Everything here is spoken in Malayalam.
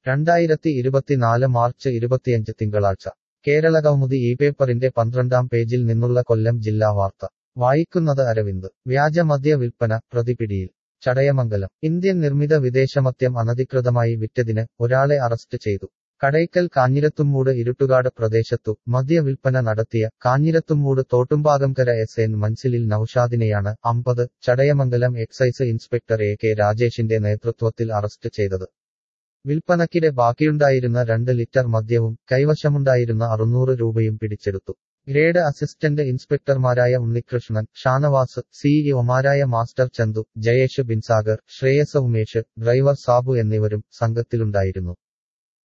രണ്ടായിരത്തി ഇരുപത്തിനാല് മാർച്ച് ഇരുപത്തിയഞ്ച് തിങ്കളാഴ്ച കേരളകൗമുദി ഈ പേപ്പറിന്റെ പന്ത്രണ്ടാം പേജിൽ നിന്നുള്ള കൊല്ലം ജില്ലാ വാർത്ത വായിക്കുന്നത് അരവിന്ദ് വ്യാജമദ്യ വിൽപ്പന പ്രതിപിടിയിൽ ചടയമംഗലം ഇന്ത്യൻ നിർമ്മിത വിദേശമദ്യം അനധികൃതമായി വിറ്റതിന് ഒരാളെ അറസ്റ്റ് ചെയ്തു കടയ്ക്കൽ കാഞ്ഞിരത്തുമ്മൂട് ഇരുട്ടുകാട് പ്രദേശത്തു മദ്യവിൽപ്പന നടത്തിയ കാഞ്ഞിരത്തുമ്മൂട് തോട്ടുംപാകംകര എസ് എൻ മൻസിലിൽ നൌഷാദിനെയാണ് അമ്പത് Chadayamangalam excise inspector A K രാജേഷിന്റെ നേതൃത്വത്തിൽ അറസ്റ്റ് ചെയ്തത് വിൽപ്പനക്കിടെ ബാക്കിയുണ്ടായിരുന്ന രണ്ട് ലിറ്റർ മദ്യവും കൈവശമുണ്ടായിരുന്ന അറുന്നൂറ് രൂപയും പിടിച്ചെടുത്തു ഗ്രേഡ് അസിസ്റ്റന്റ് ഇൻസ്പെക്ടർമാരായ ഉണ്ണികൃഷ്ണൻ ഷാനവാസ് സിഇഒമാരായ മാസ്റ്റർ ചന്തു ജയേഷ് ബിൻസാഗർ ശ്രേയസ് ഉമേഷ് ഡ്രൈവർ സാബു എന്നിവരും സംഘത്തിലുണ്ടായിരുന്നു